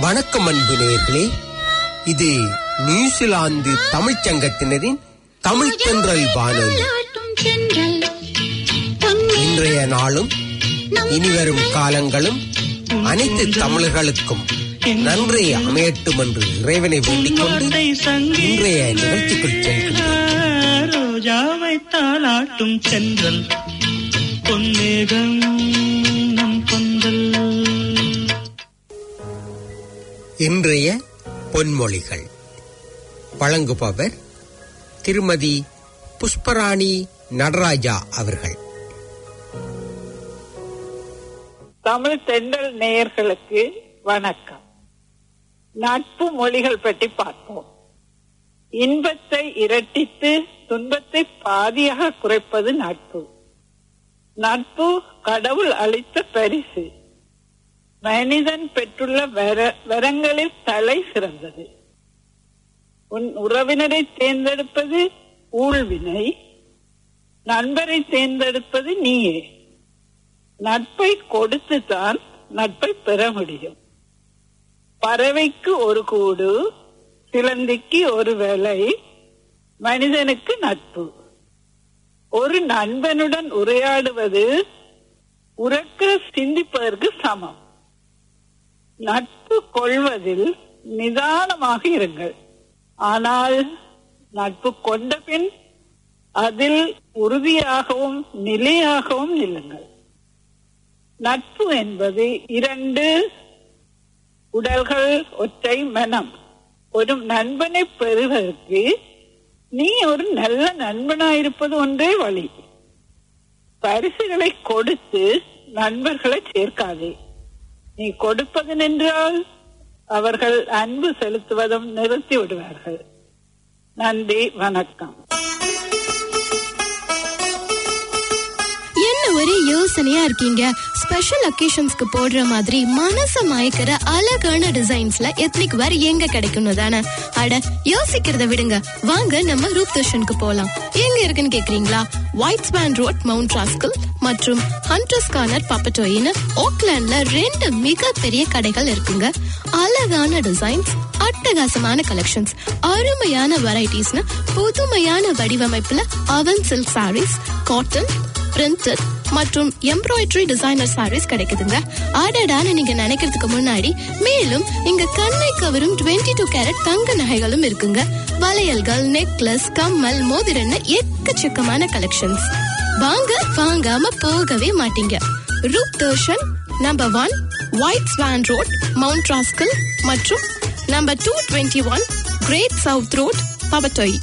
வணக்கம் அன்பு நேயர்களே இது நியூசிலாந்து தமிழ்ச் சங்கத்தினரின் தமிழ் தென்றல் வானொலி இன்றைய நாளும் இனிவரும் காலங்களும் அனைத்து தமிழர்களுக்கும் நன்றி அமையட்டும் என்று இறைவனை வேண்டிக் கொண்டு இன்றைய நிகழ்ச்சிக்குள் செல்கின்றோம் ரோஜாவை தாளாட்டும் சென்றல் பொன்னேகம் நம் பொந்தல் இன்றைய பொன்மொழிகள் வழங்குபவர் திருமதி புஷ்பராணி நடராஜா அவர்கள் தமிழ் தென்றல் நேயர்களுக்கு வணக்கம் நட்பு மொழிகள் பற்றி பார்ப்போம் இன்பத்தை இரட்டித்து துன்பத்தை பாதியாக குறைப்பது நட்பு நட்பு கடவுள் அளித்த பரிசு மனிதன் பெற்றுள்ள வர வரங்களில் தலை சிறந்தது உன் உறவினரை தேர்ந்தெடுப்பது ஊழ்வினை நண்பரை தேர்ந்தெடுப்பது நீயே நட்பை கொடுத்துதான் நட்பை பெற முடியும் பறவைக்கு ஒரு கூடு சிலந்திக்கு ஒரு வேலை மனிதனுக்கு நட்பு ஒரு நண்பனுடன் உரையாடுவது உறக்க சிந்திப்பதற்கு சமம் நட்பு கொள்வதில் நிதானமாக இருங்கள் ஆனால் நட்பு கொண்ட பின் அதில் உறுதியாகவும் நிலையாகவும் நில்லுங்கள் நட்பு என்பது இரண்டு உடல்கள் ஒற்றை மனம் ஒரு நண்பனை பெறுவதற்கு நீ ஒரு நல்ல நண்பனாயிருப்பது ஒன்றே வழி பரிசுகளை கொடுத்து நண்பர்களை சேர்க்காதே நீ கொடுப்பது நின்றால் அவர்கள் அன்பு செலுத்துவதும் நிறுத்தி விடுவார்கள் நன்றி வணக்கம் என்ன ஒரே யோசனையா இருக்கீங்க ஸ்பெஷல் அக்கேஷன்ஸ்க்கு போடுற மாதிரி மனச மயக்கிற அழகான டிசைன்ஸ்ல எத்னிக் வேர் எங்க கிடைக்கும்னு தானே அட யோசிக்கிறத விடுங்க வாங்க நம்ம ரூப் தர்ஷனுக்கு போலாம் எங்க இருக்குன்னு கேக்குறீங்களா White Swan Road Mount Roskill மற்றும் ஹண்டர்ஸ் கார்னர் பப்பட்டோயின்னு ஓக்லாண்ட்ல ரெண்டு மிகப்பெரிய கடைகள் இருக்குங்க அழகான டிசைன்ஸ் அட்டகாசமான கலெக்ஷன்ஸ் அருமையான வெரைட்டிஸ்னு புதுமையான வடிவமைப்புல அவன் சில்க் சாரீஸ் காட்டன் பிரிண்டட் மற்றும் எம்ப்ராய்டரி டிசைனர் சாரீஸ் கிடைக்குதுங்க ஆர்டர்டான நீங்க நினைக்கிறதுக்கு முன்னாடி மேலும் இங்க கண்ணை கவரும் 22 டூ கேரட் தங்க நகைகளும் இருக்குங்க வளையல்கள் நெக்லஸ் கம்மல் மோதிரன்னு எக்கச்சக்கமான கலெக்ஷன்ஸ் வாங்க வாங்காம போகவே மாட்டீங்க Roop Darshan number one White Swan Road Mount Roskill மற்றும் number two twenty one Great South Road Papatoetoe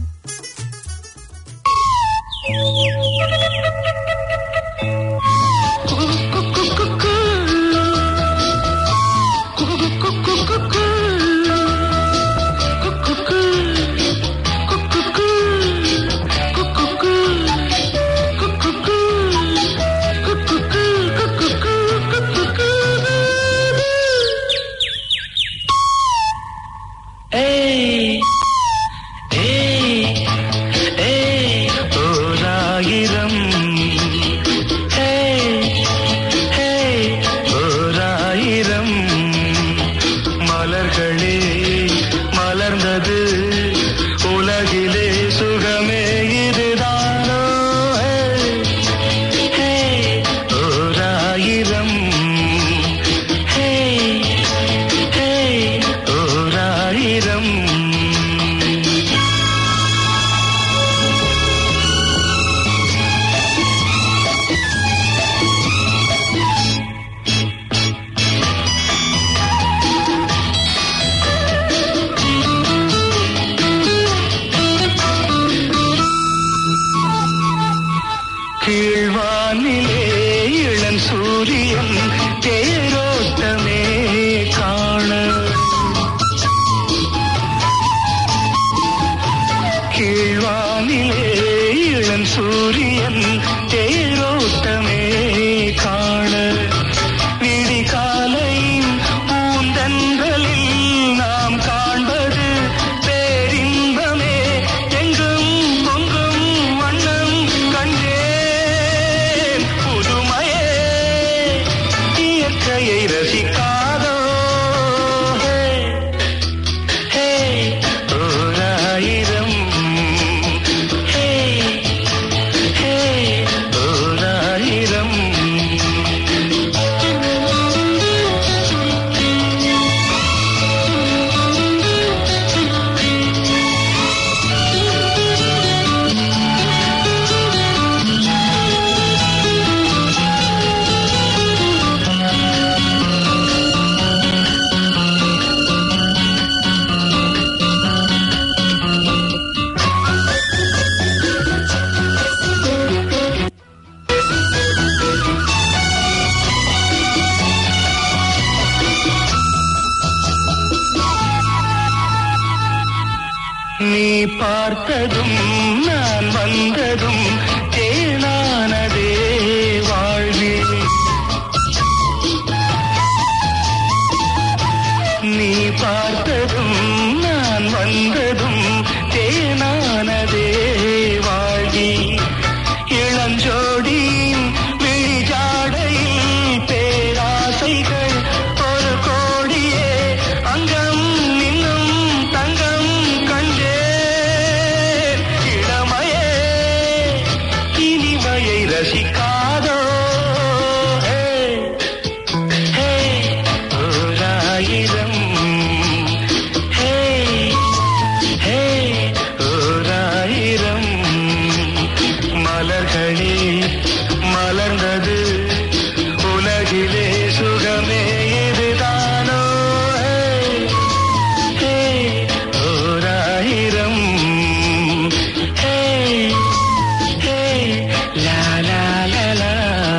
ஏய் ஏய் ஏய் ஓராயிரம் ஏய் ஏய் ஓராயிரம் மலர்களே மலர்ந்தது உலகிலே சுகமே இதுதானோ ஏய், ஏய், ஓராயிரம் ஏய், ஏய், ஓராயிரம் கீழ்வானிலே இளம் சூரியன் தேரோட்டமே காண கீழ்வானிலே இளம் சூரியன் தேரோட்டமே காண விடிகாலையின் பூந்தன்றலில் நாம் காண்பது பேரின்பமே எங்கும் பொங்கும் வண்ணம் கண்டேன் புதுமையே இயற்கையை ரசிக்காதோ நீ பார்த்ததும் நான் வந்ததும் தேனானதே வாழ்வே நீ பார்த்ததும் நான் வந்ததும் தேனானதே வாழ்வி இளஞ்சோடியின் விழிஜாடையில் பேராசைகள் ஒரு கோடியே அங்கம் இன்னும் தங்கம் கண்டேன் இளமையே இனிமையை ரசிக்காதோ ஹே ஹே ஓராயிரம் ஹே ஹே ஓராயிரம் மலர்களே மலர்ந்தது உலகிலே சுகமே இதுதானோ ஹே ஹே ஓராயிரம் ஹே ஹே லா லா லா லா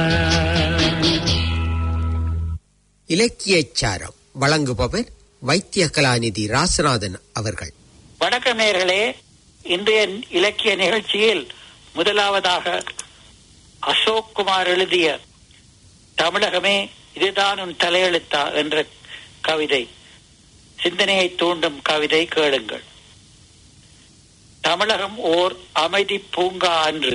இலக்கியச்சாரம் வழங்குபவர் வைத்திய கலாநிதி ராசநாதன் அவர்கள் வணக்கம் நேயர்களே இன்றைய இலக்கிய நிகழ்ச்சியில் முதலாவதாக அசோக் குமார் எழுதிய தமிழகமே இதுதான் உன் தலையெழுத்தா என்ற கவிதை சிந்தனையை தூண்டும் கவிதை கேளுங்கள் தமிழகம் ஓர் அமைதி பூங்கா அன்று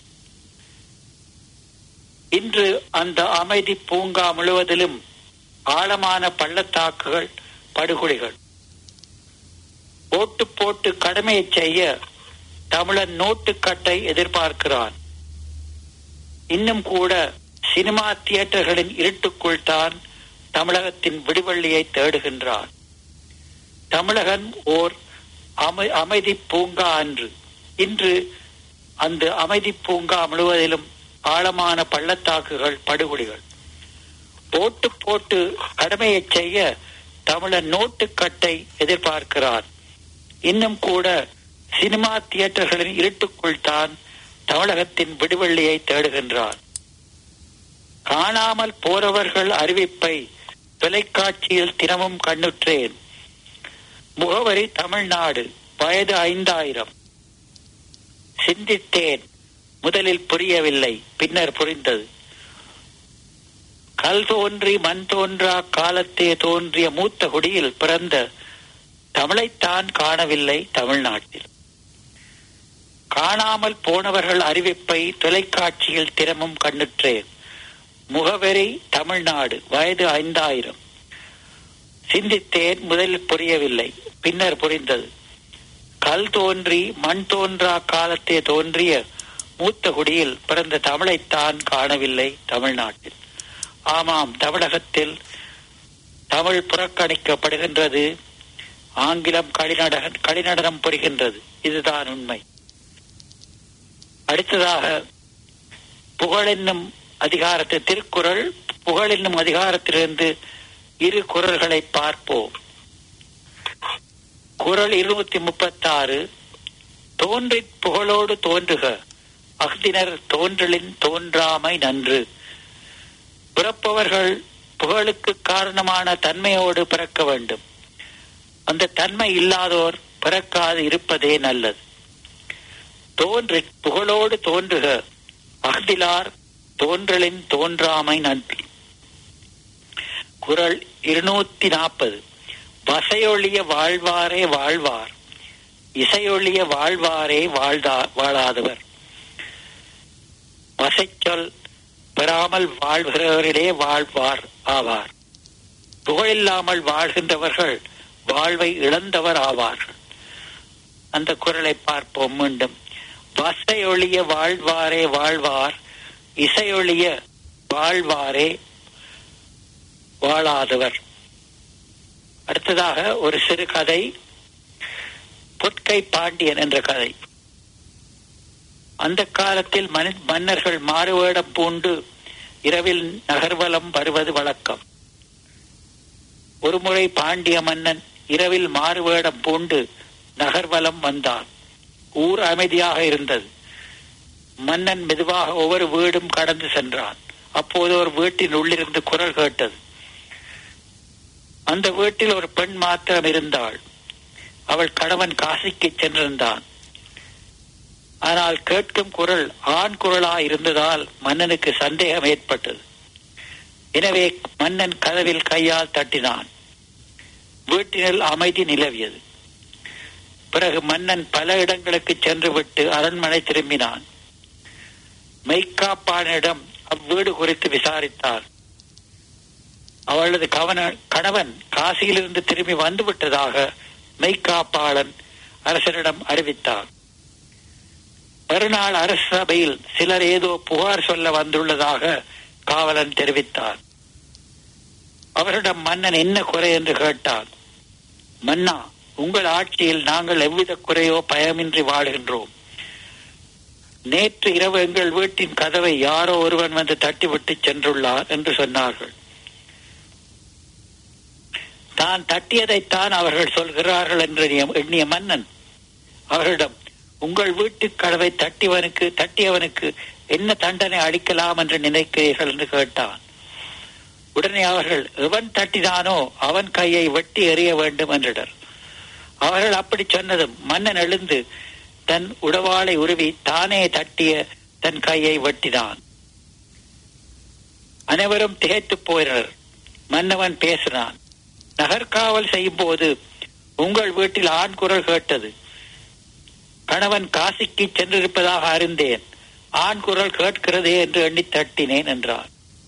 இன்று அந்த அமைதி பூங்கா முழுவதிலும் ஆழமான பள்ளத்தாக்குகள் படுகொலிகள் ஓட்டு போட்டு கடமையை செய்ய தமிழன் நோட்டுக்கட்டை எதிர்பார்க்கிறான் இன்னும் கூட சினிமா தியேட்டர்களின் இருட்டுக்குள் தான் தமிழகத்தின் விடுவெள்ளியை தேடுகின்றான் தமிழகன் ஓர் அமை- அமைதி பூங்கா அன்று இன்று அந்த அமைதி பூங்கா முழுவதிலும் ஆழமான பள்ளத்தாக்குகள் படுகொலிகள் ஓட்டு போட்டு கடமையை செய்ய தமிழன் நோட்டுக்கட்டை எதிர்பார்க்கிறான் இன்னும் கூட சினிமா தியேட்டர்களின் இருட்டுக்குள் தான் தமிழகத்தின் விடுவெள்ளியை தேடுகின்றான் காணாமல் போறவர்கள் அறிவிப்பை தொலைக்காட்சியில் தினமும் கண்ணுற்றேன் முகவரி தமிழ்நாடு வயது ஐந்தாயிரம் சிந்தித்தேன் முதலில் புரியவில்லை பின்னர் புரிந்தது கல் தோன்றி மண் தோன்றா காலத்தே தோன்றிய மூத்த குடியில் பிறந்த தமிழைத்தான் காணவில்லை தமிழ்நாட்டில் காணாமல் போனவர்கள் அறிவிப்பை தொலைக்காட்சியில் தினமும் கண்ணுற்றேன் முகவரி தமிழ்நாடு வயது ஐந்தாயிரம் சிந்தித்தேன் முதலில் புரியவில்லை பின்னர் புரிந்தது கல் தோன்றி மண் தோன்றா காலத்தே தோன்றிய மூத்த குடியில் பிறந்த தமிழைத்தான் காணவில்லை தமிழ்நாட்டில் ஆமாம் தமிழகத்தில் தமிழ் புறக்கணிக்கப்படுகின்றது ஆங்கிலம் களிநட களிநடனம் புரிகின்றது இதுதான் உண்மை அடுத்ததாக புகழ் என்னும் அதிகாரத்தை திருக்குறள் புகழ் என்னும் அதிகாரத்திலிருந்து இரு குறள்களை பார்ப்போம் குறள் இருநூத்தி முப்பத்தி ஆறு தோன்றிற் புகழோடு தோன்றுக அஃதினர் தோன்றலின் தோன்றாமை நன்று பிறப்பவர்கள் புகழுக்கு காரணமான தன்மையோடு பிறக்க வேண்டும் அந்த தன்மை இல்லாதோர் பிறக்காது இருப்பதே நல்லது தோன்றிற் புகழோடு தோன்றுக அஃதிலார் தோன்றலின் தோன்றாமை நன்றி குறள் இருநூத்தி நாற்பது வசையொழிய வாழ்வாரே வாழ்வார் இசையொழிய வாழ்வாரே வாழ்தா வாழாதவர் வசைச்சொல் பெறாமல் வாழ்கிறவரிலே வாழ்வார் ஆவார் புகழில்லாமல் வாழ்கின்றவர்கள் வாழ்வை இழந்தவர் ஆவார்கள் அந்த குரலை பார்ப்போம் மீண்டும் வசையொழிய வாழ்வாரே வாழ்வார் இசையொழிய வாழ்வாரே வாழாதவர் அடுத்ததாக ஒரு சிறு கதை பொற்கை பாண்டியன் என்ற கதை அந்த காலத்தில் மனி- மன்னர்கள் மாறுவேடம் பூண்டு இரவில் நகர்வலம் வருவது வழக்கம் ஒருமுறை பாண்டிய மன்னன் இரவில் மாறுவேடம் பூண்டு நகர்வலம் வந்தான் ஊர் அமைதியாக இருந்தது மன்னன் மெதுவாக ஒவ்வொரு வீடும் கடந்து சென்றான் அப்போது ஒரு வீட்டின் உள்ளிருந்து குரல் கேட்டது அந்த வீட்டில் ஒரு பெண் மாத்திரம் இருந்தாள் அவள் கணவன் காசிக்கு சென்றிருந்தான் ஆனால் கேட்கும் குரல் ஆண் குரலா இருந்ததால் மன்னனுக்கு சந்தேகம் ஏற்பட்டது எனவே மன்னன் கதவில் கையால் தட்டினான் வீட்டினில் அமைதி நிலவியது பிறகு மன்னன் பல இடங்களுக்கு சென்று விட்டு அரண்மனை திரும்பினான் மெய்க்காப்பானிடம் அவ்வீடு குறித்து விசாரித்தார் அவளது கவன கணவன் காசியிலிருந்து திரும்பி வந்து விட்டதாக மெய்க்காப்பாளன் அரசனிடம் அறிவித்தார் மறுநாள் அரசு சபையில் சிலர் ஏதோ புகார் சொல்ல வந்துள்ளதாக காவலன் தெரிவித்தார் அவரிடம் மன்னன் என்ன குறை என்று கேட்டார் மன்னா உங்கள் ஆட்சியில் நாங்கள் எவ்வித குறையோ பயமின்றி வாழுகின்றோம் நேற்று இரவு எங்கள் வீட்டின் கதவை யாரோ ஒருவன் வந்து தட்டிவிட்டு சென்றுள்ளார் என்று சொன்னார்கள் தான் தட்டியதைத்தான் அவர்கள் சொல்கிறார்கள் என்று எண்ணிய- எண்ணிய மன்னன் அவர்களிடம் உங்கள் வீட்டு கதவை தட்டியவனுக்கு தட்டியவனுக்கு என்ன தண்டனை அளிக்கலாம் என்று நினைக்கிறீர்கள் என்று கேட்டான் உடனே அவர்கள் எவன் தட்டினானோ அவன் கையை வெட்டி எறிய வேண்டும் என்றனர் அவர்கள் அப்படி சொன்னதும் மன்னன் எழுந்து தன் உடவாளை உருவி தானே தட்டிய தன் கையை வெட்டினான் அனைவரும் திகைத்து போயினர் மன்னவன் பேசினான் நகர்காவல் செய்யும் போது உங்கள் வீட்டில் ஆண் குரல் கேட்டது கணவன் காசிக்கு சென்றிருப்பதாக அறிந்தேன் ஆண் குரல் கேட்கிறதே என்று எண்ணி தட்டினேன் என்றார்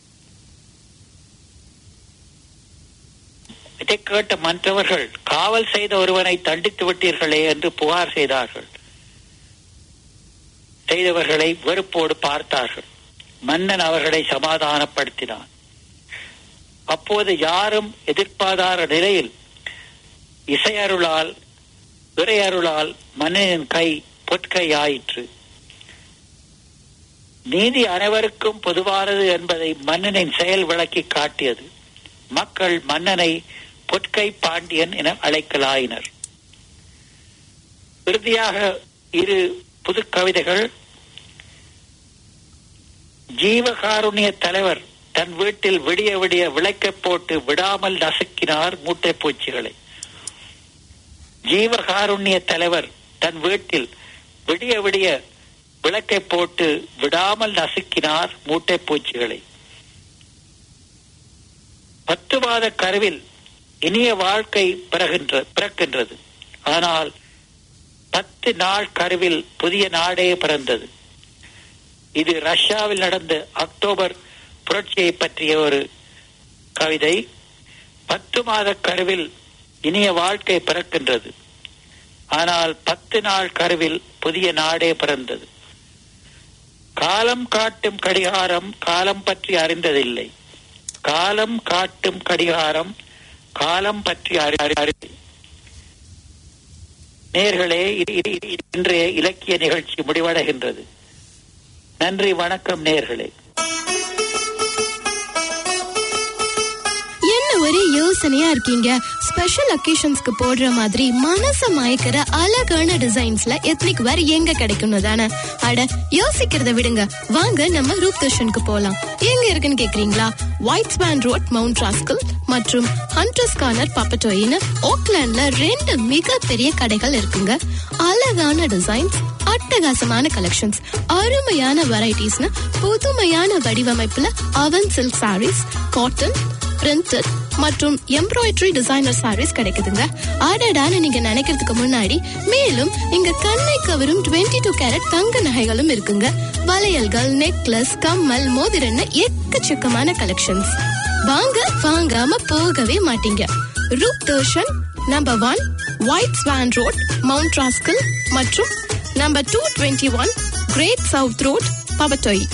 இதை கேட்ட மற்றவர்கள் காவல் செய்த ஒருவனை தண்டித்து விட்டீர்களே என்று புகார் செய்தார்கள் செய்தவர்களை வெறுப்போடு பார்த்தார்கள் மன்னன் அவர்களை சமாதானப்படுத்தினான் அப்போது யாரும் எதிர்பாராத நிலையில் இசையருளால் இறையருளால் மன்னனின் கை பொற்கை ஆயிற்று நீதி அனைவருக்கும் பொதுவானது என்பதை மன்னனின் செயல் விளக்கி காட்டியது மக்கள் மன்னனை பொற்கை பாண்டியன் என அழைக்கலாயினர் இறுதியாக இரு புது கவிதைகள் ஜீவகாருண்ய தலைவர் தன் வீட்டில் விடிய விடிய விளக்கை போட்டு விடாமல் நசுக்கினார் மூட்டை பூச்சிகளை ஜீவகாருண்ய தலைவர் தன் வீட்டில் விடிய விடிய விளக்கை போட்டு விடாமல் நசுக்கினார் மூட்டை பூச்சிகளை பத்து மாத கருவில் இனிய வாழ்க்கை பிறகின்ற பிறக்கின்றது ஆனால் பத்து நாள் கருவில் புதிய நாடே பிறந்தது இது ரஷ்யாவில் நடந்த அக்டோபர் புரட்சியை பற்றிய ஒரு கவிதை பத்து மாத கருவில் இனிய வாழ்க்கை பிறக்கின்றது ஆனால் பத்து நாள் கருவில் புதிய நாடே பிறந்தது காலம் காட்டும் கடிகாரம் காலம் பற்றி அறிந்ததில்லை காலம் காட்டும் கடிகாரம் காலம் பற்றி அறி- அறி- அறி- நேர்களே இது- இது- இது இன்றைய இலக்கிய நிகழ்ச்சி முடிவடைகின்றது நன்றி வணக்கம் நேர்களே என்ன ஒரே யோசனையா இருக்கீங்க ஸ்பெஷல் அக்கேஷன்ஸ்க்கு போடுற மாதிரி மனச மயக்கிற அழகான டிசைன்ஸ்ல எத்னிக் வேர் எங்க கிடைக்கும்னு தானே அட யோசிக்கிறத விடுங்க வாங்க நம்ம ரூப் தர்ஷனுக்கு போலாம் எங்க இருக்குன்னு கேக்குறீங்களா White Swan Road Mount Roskill மற்றும் ஹண்டர்ஸ் கார்னர் பப்பட்டோயின்னு ஓக்லாண்ட்ல ரெண்டு மிகப்பெரிய கடைகள் இருக்குங்க அழகான டிசைன்ஸ் அட்டகாசமான கலெக்ஷன்ஸ் அருமையான வெரைட்டிஸ்னு புதுமையான வடிவமைப்புல அவன் சில்க் சாரீஸ் காட்டன் பிரிண்டட் மற்றும் எம்ப்ராய்டரி டிசைனர் சாரீஸ் கிடைக்குதுங்க ஆடாடான்னு நீங்க நினைக்கிறதுக்கு முன்னாடி மேலும் இங்க கண்ணை கவரும் 22 டூ கேரட் தங்க நகைகளும் இருக்குங்க வளையல்கள் நெக்லஸ் கம்மல் மோதிரன்னு எக்கச்சக்கமான கலெக்ஷன்ஸ் வாங்க வாங்காம போகவே மாட்டீங்க Roop Darshan number one White Swan Road Mount Roskill மற்றும் number two twenty one Great South Road Papatoetoe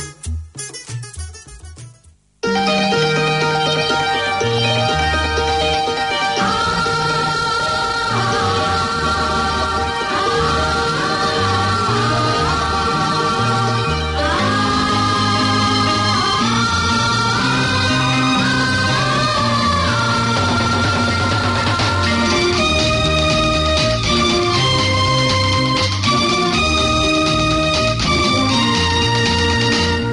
ஆ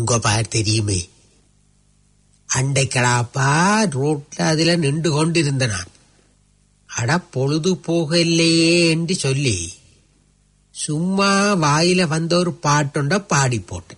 உங்க பார் தெரியுமே அண்டைக்கடாப்பா ரோட்ல அதுல நின்று கொண்டிருந்த நான் அட பொழுது போகலையே என்று சொல்லி சும்மா வாயில வந்த ஒரு பாட்டுண்ட பாடி போட்டேன்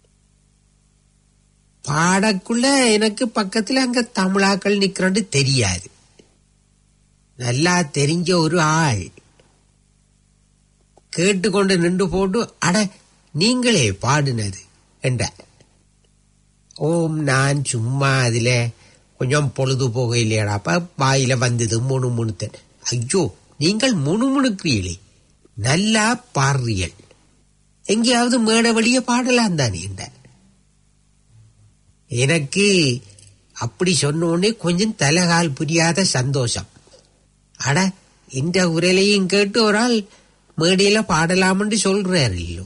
பாடக்குள்ள எனக்கு பக்கத்துல அங்க தமிழாக்கள் நிக்கிறோன்னு தெரியாது நல்லா தெரிஞ்ச ஒரு ஆள் கேட்டுக்கொண்டு நின்று போட்டு அட நீங்களே பாடினது என்றார் ஓம் நான் சும்மா அதுல கொஞ்சம் பொழுது போக இல்லையாடாப்பா வாயில வந்தது முணு முணுத்தன் ஐயோ நீங்கள் முணுமுணுக்கிறீங்களே நல்லா பாடுறீர்கள் எங்கேயாவது மேடை வழிய பாடலாம் தானே என்றார் எனக்கு அப்படி சொன்ன உடனே கொஞ்சம் தலைகால் புரியாத சந்தோஷம் அட இந்த உரையிலையும் கேட்டு ஒரு ஆள் மேடையில பாடலாம்னு சொல்றாரு இல்லையோ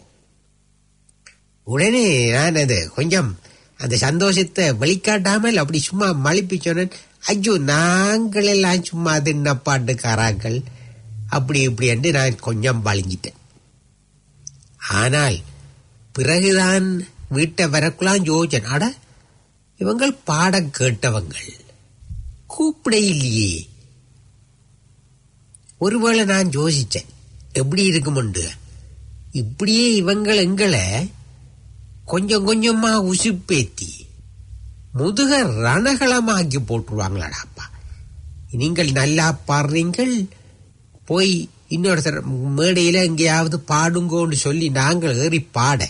உடனே நான் அது கொஞ்சம் அந்த சந்தோஷத்தை வெளிக்காட்டாமல் அப்படி சும்மா மழுப்பி சொன்னேன் ஐயோ நாங்கள் எல்லாம் சும்மா தின்ன பாட்டுக்காராக்கள் அப்படி இப்படி என்று நான் கொஞ்சம் வழிஞ்சிட்டேன் ஆனால் பிறகுதான் வீட்டை வரக்குலாம் யோசனை அட இவங்கள் பாட கேட்டவங்கள் கூப்பிட இல்லையே ஒருவேளை நான் யோசிச்சேன் எப்படி இருக்குமுண்டு இப்படியே இவங்கள் எங்களை கொஞ்சம் கொஞ்சமா உசுப்பேத்தி முதுக ரணகளமாக்கி போட்டுருவாங்களாடாப்பா நீங்கள் நல்லா பாடுறீங்கள் போய் இன்னொருத்தர் மேடையில எங்கேயாவது பாடுங்கோன்னு சொல்லி நாங்கள் ஏறி பாட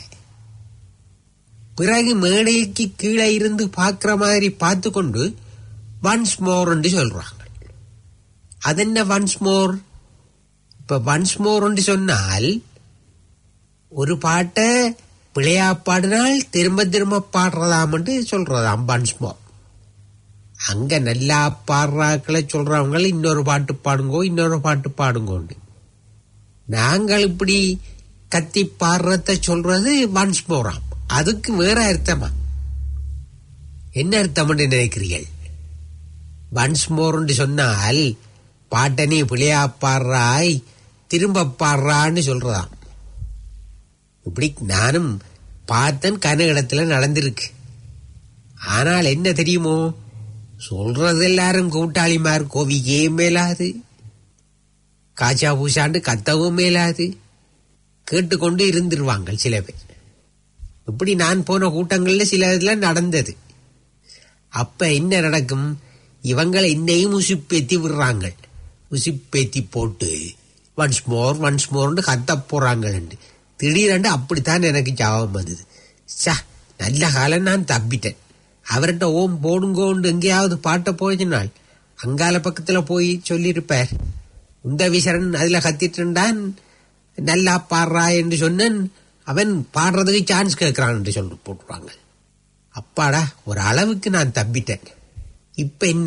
பிறகு மேடைக்கு கீழே இருந்து பார்க்கிற மாதிரி பார்த்து கொண்டு ஒன்ஸ் மோர் சொல்றாங்க அதென்ன ஒன்ஸ் மோர் இப்ப ஒன்ஸ் மோர் சொன்னால் ஒரு பாட்டை பிழையா பாடினால் திரும்ப திரும்ப பாடுறதாமட்டு சொல்றதாம் ஒன்ஸ் மோர் அங்க நல்லா பாடுறாக்களை சொல்றவங்க இன்னொரு பாட்டு பாடுங்கோ இன்னொரு பாட்டு பாடுங்கோண்டு நாங்கள் இப்படி கத்தி பாடுறத சொல்றது ஒன்ஸ் மோராம் அதுக்கு வேற அர்த்தமா என்ன அர்த்தம்னு நினைக்கிறீர்கள் ஒன்ஸ் மோர்னு சொன்னால் பாட்டை நீ பிள்ளையா பாடுறாய் திரும்ப பாடுறான்னு சொல்றதாம் இப்படி நானும் பார்த்தேன் கன இடத்துல நடந்திருக்கு ஆனால் என்ன தெரியுமோ சொல்றது எல்லாரும் கூட்டாளிமார் கோவிக்கே மேலாது காச்சா பூசாண்டு கத்தவும் மேலாது கேட்டுக்கொண்டு இருந்துருவாங்க சில பேர் இப்படி நான் போன கூட்டங்கள்ல சில இதுல நடந்தது அப்ப என்ன நடக்கும் இவங்களை இன்னையும் உசுப்பேத்தி விடுறாங்க உசுப்பேத்தி போட்டு ஒன்ஸ் மோர் ஒன்ஸ் மோர்னு கத்த போறாங்க திடீரென்று அப்படித்தான் எனக்கு ஜாபம் வந்தது சா நல்ல காலம் நான் தப்பிட்டேன் அவர்கிட்ட ஓம் போடுங்கோண்டு எங்கேயாவது பாட்ட போயினால் அங்கால பக்கத்துல போய் சொல்லியிருப்பார் உந்த விசரன் அதுல கத்திட்டுண்டான் நல்லா பாடுறா என்று சொன்னேன் அவன் பாடுறதுக்கு சான்ஸ் கேட்கிறான் என்று சொல்லி போட்டுருவாங்க அப்பாடா ஒரு அளவுக்கு நான் தப்பிட்டேன் இப்ப என்ன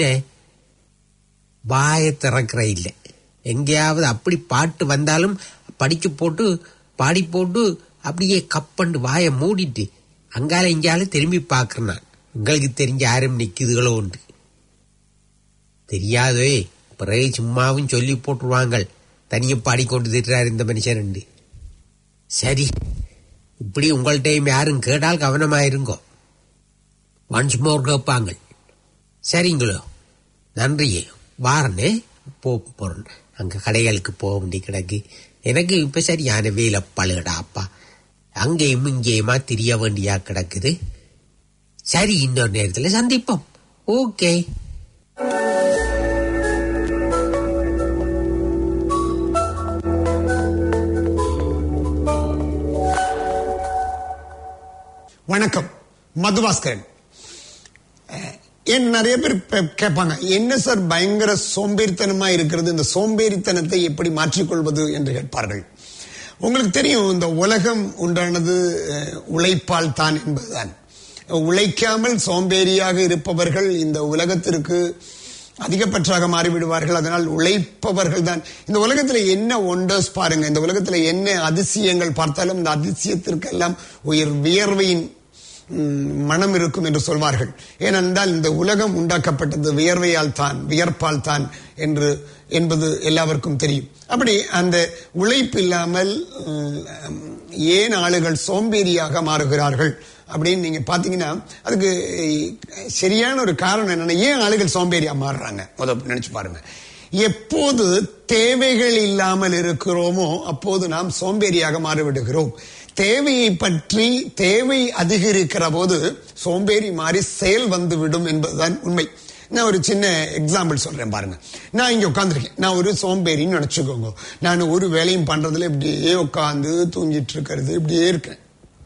வாய திறக்கிற இல்லை எங்கேயாவது அப்படி பாட்டு வந்தாலும் படிக்க போட்டு பாடி போட்டு அப்படியே கப்பண்டு வாயை மூடிட்டு அங்கால இங்கால திரும்பி பார்க்கிறேன் நான் உங்களுக்கு தெரிஞ்ச யாரும் நிக்குதுகளோ உண்டு தெரியாதே பிறகு சும்மாவும் சொல்லி போட்டுருவாங்க தனியை பாடிக்கொண்டு திட்டுறாரு இந்த மனுஷன் ரெண்டு சரி இப்படி உங்கள்கிட்ட யாரும் கேட்டால் கவனமாயிருங்கோ ஒன்ஸ் மோர் கேட்பாங்க சரிங்களோ நன்றியே வாரனே போ போறேன் அங்க கடைகளுக்கு போக வேண்டி கிடக்கு எனக்கு இப்ப சரியான வேலை பழுகடா அப்பா அங்கேயும் இங்கேயுமா தெரிய வேண்டியா கிடக்குது சரி இன்னொரு நேரத்துல சந்திப்போம் ஓகே வணக்கம் மதுபாஸ்கரன் அஹ், என் நிறைய பேர் பே- கேட்பாங்க என்ன சார் பயங்கர சோம்பேறித்தனமா இருக்கிறது இந்த சோம்பேறித்தனத்தை எப்படி மாற்றிக்கொள்வது என்று கேட்பார்கள் உங்களுக்கு தெரியும் இந்த உலகம் உண்டானது அஹ், உழைப்பால் தான் என்பதுதான் உழைக்காமல் சோம்பேறியாக இருப்பவர்கள் இந்த உலகத்திற்கு அதிகப்பற்றாக மாறிவிடுவார்கள் அதனால் உழைப்பவர்கள் தான் இந்த உலகத்துல என்ன ஒண்டர்ஸ் பாருங்க இந்த உலகத்துல என்ன அதிசயங்கள் பார்த்தாலும் இந்த அதிசயத்திற்கெல்லாம் உயிர் வியர்வையின் ம், மனம் இருக்கும் என்று சொல்வார்கள் ஏனென்றால் இந்த உலகம் உண்டாக்கப்பட்டது வியர்வையால் தான் வியர்ப்பால் தான் என்று என்பது எல்லாருக்கும் தெரியும் அப்படி அந்த உழைப்பு இல்லாமல் ம், ஏன் ஆளுகள் சோம்பேறியாக மாறுகிறார்கள் அப்படின்னு நீங்க பாத்தீங்கன்னா அதுக்கு சரியான ஒரு காரணம் என்னன்னா ஏன் ஆளுகள் சோம்பேறியா மாறுறாங்க முத நினைச்சு பாருங்க எப்போது தேவைகள் இல்லாமல் இருக்கிறோமோ அப்போது நாம் சோம்பேறியாக மாறிவிடுகிறோம் தேவையை பற்றி தேவை அதிகரிக்கிற போது சோம்பேறி மாறி செயல் வந்து விடும் என்பதுதான் உண்மை நான் ஒரு சின்ன எக்ஸாம்பிள் சொல்றேன் பாருங்க நான் இங்க உட்காந்துருக்கேன் நான் ஒரு சோம்பேறின்னு நினைச்சுக்கோங்க நான் ஒரு வேலையும் பண்றதுல இப்படியே உட்காந்து தூங்கிட்டு இருக்கிறது இப்படியே இருக்கேன்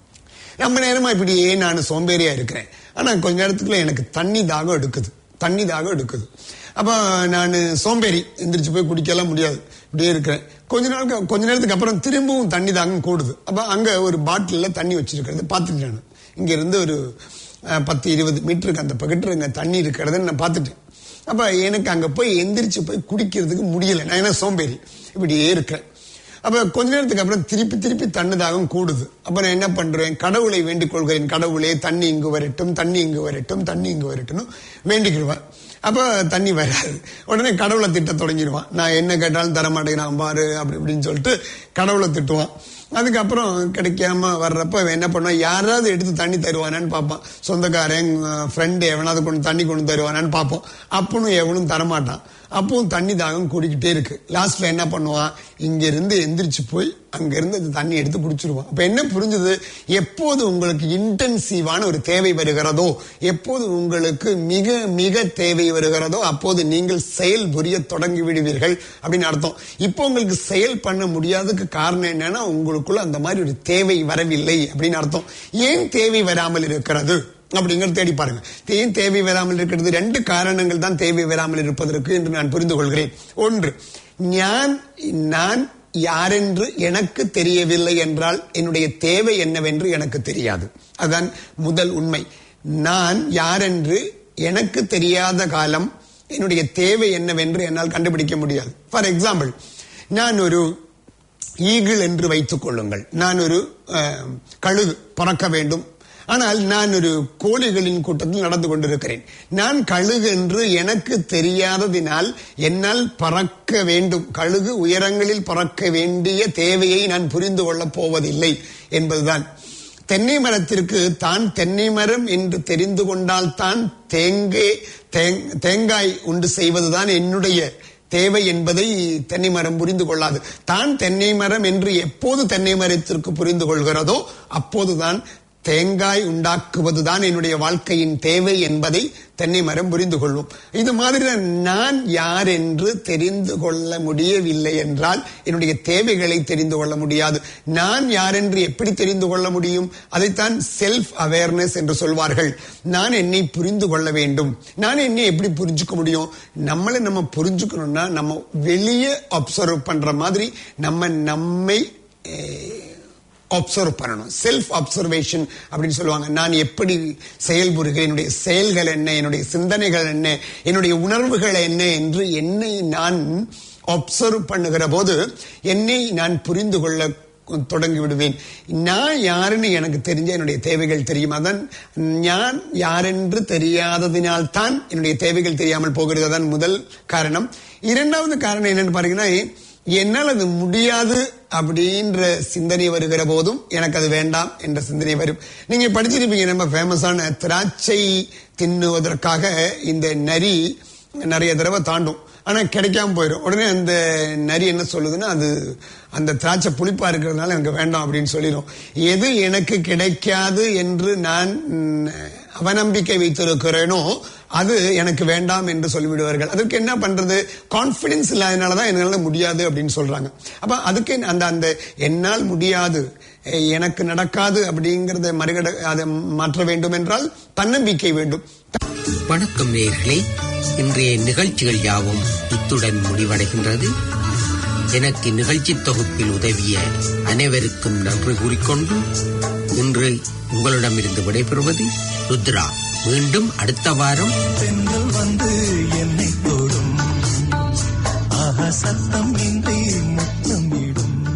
ரொம்ப நேரமா இப்படியே நான் சோம்பேறியா இருக்கிறேன் ஆனா கொஞ்ச நேரத்துக்குள்ள எனக்கு தண்ணி தாகம் எடுக்குது தண்ணி தாகம் எடுக்குது அப்ப நான் சோம்பேறி எந்திரிச்சு போய் குடிக்கலாம் முடியாது இப்படியே இருக்கிறேன் கொஞ்ச நாளுக்கு கொஞ்ச நேரத்துக்கு அப்புறம் திரும்பவும் தண்ணி தாகம் கூடுது அப்ப அங்க ஒரு பாட்டில்ல தண்ணி வச்சிருக்கிறது பார்த்துட்டேன் நான் இங்க இருந்து ஒரு அஹ், பத்து இருபது மீட்டருக்கு அந்த பக்கெட்டு அங்க தண்ணி இருக்கிறத நான் பார்த்துட்டேன் அப்ப எனக்கு அங்க போய் எந்திரிச்சு போய் குடிக்கிறதுக்கு முடியல நான் என்ன சோம்பேறி இப்படியே இருக்கிறேன் அப்ப கொஞ்ச நேரத்துக்கு அப்புறம் திருப்பி திருப்பி தண்ணுதாகம் கூடுது அப்ப நான் என்ன பண்றேன் கடவுளை வேண்டிக் கொள்கிறேன் கடவுளே தண்ணி இங்கு வரட்டும் தண்ணி இங்கு வரட்டும் தண்ணி இங்கு வரட்டும்னு வேண்டிக்கிடுவேன் அப்ப தண்ணி வராது உடனே கடவுளை திட்ட தொடங்கிடுவான் நான் என்ன கேட்டாலும் தர மாட்டேங்கிறான் பாரு அப்படி இப்படின்னு சொல்லிட்டு கடவுளை திட்டுவான் அதுக்கப்புறம் கிடைக்காம வர்றப்ப இவன் என்ன பண்ணுவான் யாராவது எடுத்து தண்ணி தருவானான்னு பார்ப்பான் சொந்தக்காரன் ஃப்ரெண்டு எவனாவது கொண்டு தண்ணி கொண்டு தருவானான்னு பார்ப்போம் அப்பனும் எவனும் தரமாட்டான் அப்பவும் தண்ணி தாகம் கூடிக்கிட்டே இருக்கு லாஸ்ட்ல என்ன பண்ணுவான் இங்க இருந்து எந்திரிச்சு போய் அங்க இருந்து அந்த தண்ணி எடுத்து குடிச்சிருவான் அப்ப என்ன புரிஞ்சது எப்போது உங்களுக்கு இன்டென்சிவான ஒரு தேவை வருகிறதோ எப்போது உங்களுக்கு மிக மிக தேவை வருகிறதோ அப்போது நீங்கள் செயல் புரிய தொடங்கி விடுவீர்கள் அப்படின்னு அர்த்தம் இப்போ உங்களுக்கு செயல் பண்ண முடியாததுக்கு காரணம் என்னன்னா உங்களுக்குள்ள அந்த மாதிரி ஒரு தேவை வரவில்லை அப்படின்னு அர்த்தம் ஏன் தேவை வராமல் இருக்கிறது அப்படிங்கிறது தேடி பாருங்க ஏன் தேவை வராமல் இருக்கிறது ரெண்டு காரணங்கள் தான் தேவை வராமல் இருப்பதற்கு என்று நான் புரிந்து கொள்கிறேன் ஒன்று நான் நான் யாரென்று எனக்கு தெரியவில்லை என்றால் என்னுடைய தேவை என்னவென்று எனக்கு தெரியாது அதுதான் முதல் உண்மை நான் யாரென்று எனக்கு தெரியாத காலம் என்னுடைய தேவை என்னவென்று என்னால் கண்டுபிடிக்க முடியாது ஃபார் எக்ஸாம்பிள் நான் ஒரு ஈகிள் என்று வைத்துக் கொள்ளுங்கள் நான் ஒரு அஹ், கழுகு பறக்க வேண்டும் ஆனால் நான் ஒரு கோழிகளின் கூட்டத்தில் நடந்து கொண்டிருக்கிறேன் நான் கழுகு என்று எனக்கு தெரியாததினால் என்னால் பறக்க வேண்டும் கழுகு உயரங்களில் பறக்க வேண்டிய தேவையை நான் புரிந்து கொள்ளப் போவதில்லை என்பதுதான் தென்னை மரத்திற்கு தான் தென்னை மரம் என்று தெரிந்து கொண்டால் தான் தேங்கே தேங்- தேங்காய் உண்டு செய்வதுதான் என்னுடைய தேவை என்பதை தென்னை மரம் புரிந்து கொள்ளாது தான் தென்னை மரம் என்று எப்போது தென்னை மரத்திற்கு புரிந்து கொள்கிறதோ அப்போதுதான் தேங்காய் உண்டாக்குவதுதான் என்னுடைய வாழ்க்கையின் தேவை என்பதை தென்னை மரம் புரிந்து கொள்ளும் இது மாதிரி நான் யார் என்று தெரிந்து கொள்ள முடியவில்லை என்றால் என்னுடைய தேவைகளை தெரிந்து கொள்ள முடியாது நான் யார் என்று எப்படி தெரிந்து கொள்ள முடியும் அதைத்தான் செல்ஃப் அவேர்னஸ் என்று சொல்வார்கள் நான் என்னை புரிந்து கொள்ள வேண்டும் நான் என்னை எப்படி புரிஞ்சுக்க முடியும் நம்மளை நம்ம புரிஞ்சுக்கணும்னா நம்ம வெளியே அப்சர்வ் பண்ற மாதிரி நம்ம நம்மை அப்சர்வ் பண்ணணும் செல்ஃப் அப்சர்வேஷன் அப்படின்னு சொல்லுவாங்க நான் எப்படி செயல்புறுகிறேன் என்னுடைய செயல்கள் என்ன என்னுடைய சிந்தனைகள் என்ன என்னுடைய உணர்வுகள் என்ன என்று என்னை நான் அப்சர்வ் பண்ணுகிற போது என்னை நான் புரிந்து கொள்ள தொடங்கி விடுவேன் நான் யாருன்னு எனக்கு தெரிஞ்ச என்னுடைய தேவைகள் தெரியும் அதான் நான் யாரென்று தெரியாததினால் தான் என்னுடைய தேவைகள் தெரியாமல் போகிறது அதான் முதல் காரணம் இரண்டாவது காரணம் என்னன்னு பாத்தீங்கன்னா என்னால் அது முடியாது அப்படின்ற சிந்தனை வருகிற போதும் எனக்கு அது வேண்டாம் என்ற சிந்தனை வரும் நீங்க படிச்சிருப்பீங்க நம்ம ஃபேமஸான திராட்சை தின்னுவதற்காக இந்த நரி நிறைய தடவை தாண்டும் ஆனா கிடைக்காம போயிடும் உடனே அந்த நரி என்ன சொல்லுதுன்னா அது அந்த திராட்சை புளிப்பா இருக்கிறதுனால எனக்கு வேண்டாம் அப்படின்னு சொல்லிடும் எது எனக்கு கிடைக்காது என்று நான் ம், அவநம்பிக்கை வைத்திருக்கிறேனோ அது எனக்கு வேண்டாம் என்று சொல்லிவிடுவார்கள் அதுக்கு என்ன பண்றது கான்பிடன்ஸ் இல்லாதனாலதான் என்னால முடியாது அப்படின்னு சொல்றாங்க அப்ப அதுக்கு அந்த அந்த என்னால் முடியாது எ- எனக்கு நடக்காது அப்படிங்கறத மறிகட அதை மாற்ற வேண்டும் என்றால் தன்னம்பிக்கை வேண்டும் வணக்கம் நேயர்களே இன்றைய நிகழ்ச்சிகள் யாவும் இத்துடன் முடிவடைகின்றது எனக்கு நிகழ்ச்சி தொகுப்பில் உதவிய அனைவருக்கும் நன்றி கூறிக்கொண்டு இன்று உங்களிடமிருந்து விடைபெறுவது ருத்ரா மீண்டும் அடுத்த வாரம் பெண்கள் வந்து என்னை தொடும் ஆஹா சத்தம் இன்றி முத்தம்